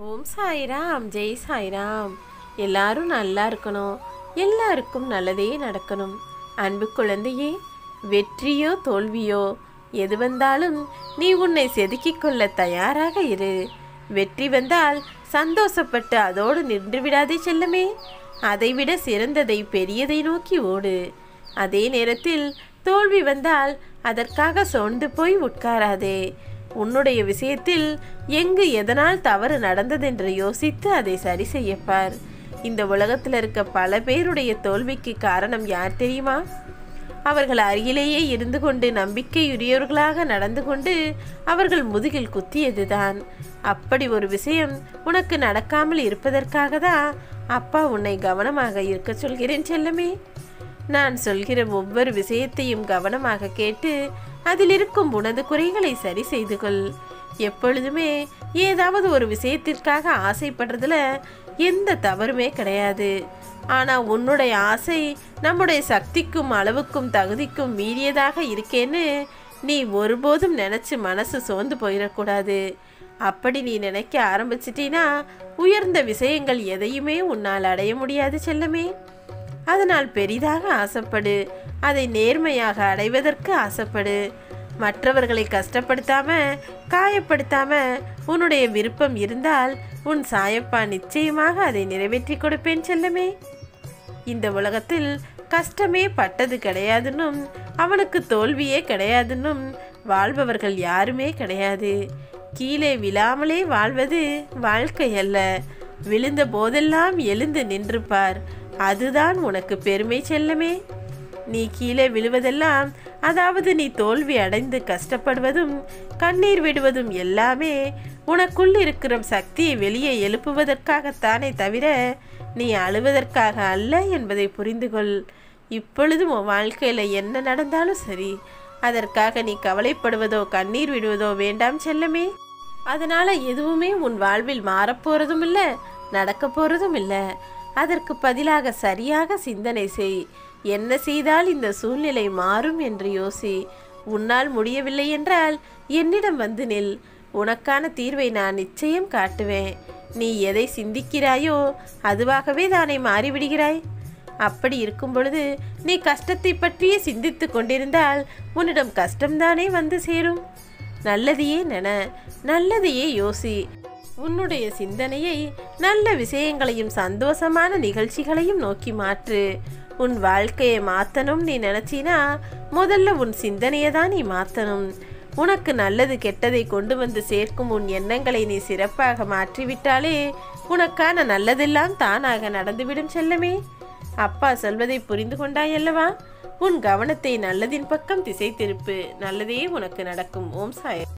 ஓம் சாய்ராம் ஜெய் சாய்ராம் எல்லாரும் நல்லா இருக்கணும் எல்லாருக்கும் நல்லதே நடக்கணும் அன்பு குழந்தையே வெற்றியோ தோல்வியோ எது வந்தாலும் நீ உன்னை செதுக்கிக் கொள்ள தயாராக இரு வெற்றி வந்தால் சந்தோஷப்பட்டு அதோடு நின்று விடாதே செல்லமே அதைவிட சிறந்ததை பெரியதை நோக்கி ஓடு அதே நேரத்தில் தோல்வி வந்தால் அதற்காக சோர்ந்து போய் உட்காராதே உன்னுடைய விஷயத்தில் எங்கு எதனால் தவறு நடந்ததென்று யோசித்து அதை சரி செய்யப்பார் இந்த உலகத்தில் இருக்க பல பேருடைய தோல்விக்கு காரணம் யார் தெரியுமா அவர்கள் அருகிலேயே இருந்து கொண்டு நம்பிக்கையுரியவர்களாக நடந்து கொண்டு அவர்கள் முதுகில் குத்தியதுதான் அப்படி ஒரு விஷயம் உனக்கு நடக்காமல் இருப்பதற்காக தான் அப்பா உன்னை கவனமாக இருக்க சொல்கிறேன் செல்லமே நான் சொல்கிற ஒவ்வொரு விஷயத்தையும் கவனமாக கேட்டு அதில் இருக்கும் உனது குறைகளை சரி செய்து கொள் எப்பொழுதுமே ஏதாவது ஒரு விஷயத்திற்காக ஆசைப்படுறதுல எந்த தவறுமே கிடையாது ஆனால் உன்னுடைய ஆசை நம்முடைய சக்திக்கும் அளவுக்கும் தகுதிக்கும் மீறியதாக இருக்கேன்னு நீ ஒருபோதும் நினச்சி மனசு சோர்ந்து போயிடக்கூடாது அப்படி நீ நினைக்க ஆரம்பிச்சிட்டினா உயர்ந்த விஷயங்கள் எதையுமே உன்னால் அடைய முடியாது செல்லமே அதனால் பெரிதாக ஆசைப்படு அதை நேர்மையாக அடைவதற்கு ஆசைப்படு மற்றவர்களை கஷ்டப்படுத்தாம காயப்படுத்தாம உன்னுடைய விருப்பம் இருந்தால் உன் சாயப்பா நிச்சயமாக அதை நிறைவேற்றி கொடுப்பேன் செல்லமே இந்த உலகத்தில் கஷ்டமே பட்டது கிடையாதுன்னும் அவனுக்கு தோல்வியே கிடையாதுன்னும் வாழ்பவர்கள் யாருமே கிடையாது கீழே விழாமலே வாழ்வது வாழ்க்கை அல்ல விழுந்த போதெல்லாம் எழுந்து நின்றுப்பார் அதுதான் உனக்கு பெருமை செல்லமே நீ கீழே விழுவதெல்லாம் அதாவது நீ தோல்வி அடைந்து கஷ்டப்படுவதும் கண்ணீர் விடுவதும் எல்லாமே உனக்குள் இருக்கிற சக்தியை வெளியே எழுப்புவதற்காகத்தானே தவிர நீ அழுவதற்காக அல்ல என்பதை புரிந்து கொள் இப்பொழுதும் உன் வாழ்க்கையில் என்ன நடந்தாலும் சரி அதற்காக நீ கவலைப்படுவதோ கண்ணீர் விடுவதோ வேண்டாம் செல்லமே அதனால எதுவுமே உன் வாழ்வில் மாறப்போறதும் இல்லை நடக்க போறதும் இல்லை அதற்கு பதிலாக சரியாக சிந்தனை செய் என்ன செய்தால் இந்த சூழ்நிலை மாறும் என்று யோசி உன்னால் முடியவில்லை என்றால் என்னிடம் வந்து நில் உனக்கான தீர்வை நான் நிச்சயம் காட்டுவேன் நீ எதை சிந்திக்கிறாயோ அதுவாகவே தானே மாறிவிடுகிறாய் அப்படி இருக்கும் பொழுது நீ கஷ்டத்தை பற்றியே சிந்தித்து கொண்டிருந்தால் உன்னிடம் கஷ்டம்தானே வந்து சேரும் நல்லதையே நென நல்லதையே யோசி உன்னுடைய சிந்தனையை நல்ல விஷயங்களையும் சந்தோஷமான நிகழ்ச்சிகளையும் நோக்கி மாற்று உன் வாழ்க்கையை மாற்றணும் நீ நினச்சினா முதல்ல உன் சிந்தனையை தான் நீ மாற்றணும் உனக்கு நல்லது கெட்டதை கொண்டு வந்து சேர்க்கும் உன் எண்ணங்களை நீ சிறப்பாக மாற்றிவிட்டாலே உனக்கான நல்லதெல்லாம் தானாக நடந்துவிடும் செல்லமே அப்பா சொல்வதை புரிந்து கொண்டாயல்லவா உன் கவனத்தை நல்லதின் பக்கம் திசை திருப்பு நல்லதே உனக்கு நடக்கும் ஓம் சாய்